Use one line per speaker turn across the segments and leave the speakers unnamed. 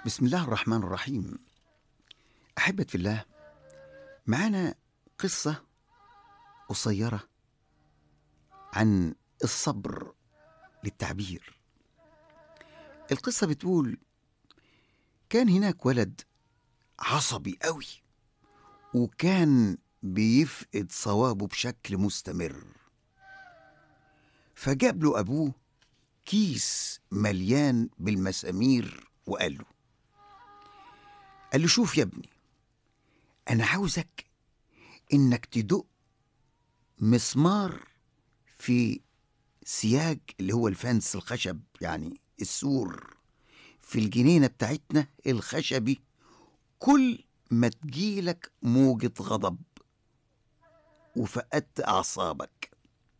بسم الله الرحمن الرحيم أحبة في الله معانا قصة قصيرة عن الصبر للتعبير القصة بتقول كان هناك ولد عصبي قوي وكان بيفقد صوابه بشكل مستمر فجاب له أبوه كيس مليان بالمسامير وقال له قال له شوف يا ابني أنا عاوزك إنك تدق مسمار في سياج اللي هو الفنس الخشب يعني السور في الجنينة بتاعتنا الخشبي كل ما تجيلك موجة غضب وفقدت أعصابك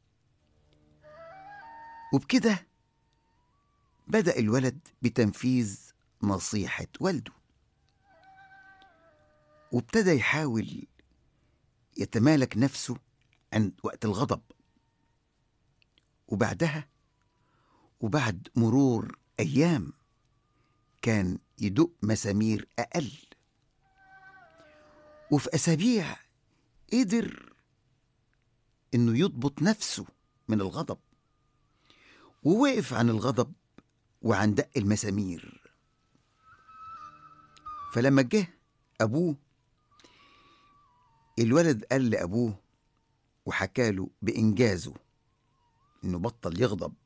وبكده بدأ الولد بتنفيذ نصيحة والده وابتدى يحاول يتمالك نفسه عند وقت الغضب وبعدها وبعد مرور أيام كان يدق مسامير أقل وفي أسابيع قدر إنه يضبط نفسه من الغضب ووقف عن الغضب وعن دق المسامير فلما جه أبوه الولد قال لأبوه وحكاله بإنجازه إنه بطل يغضب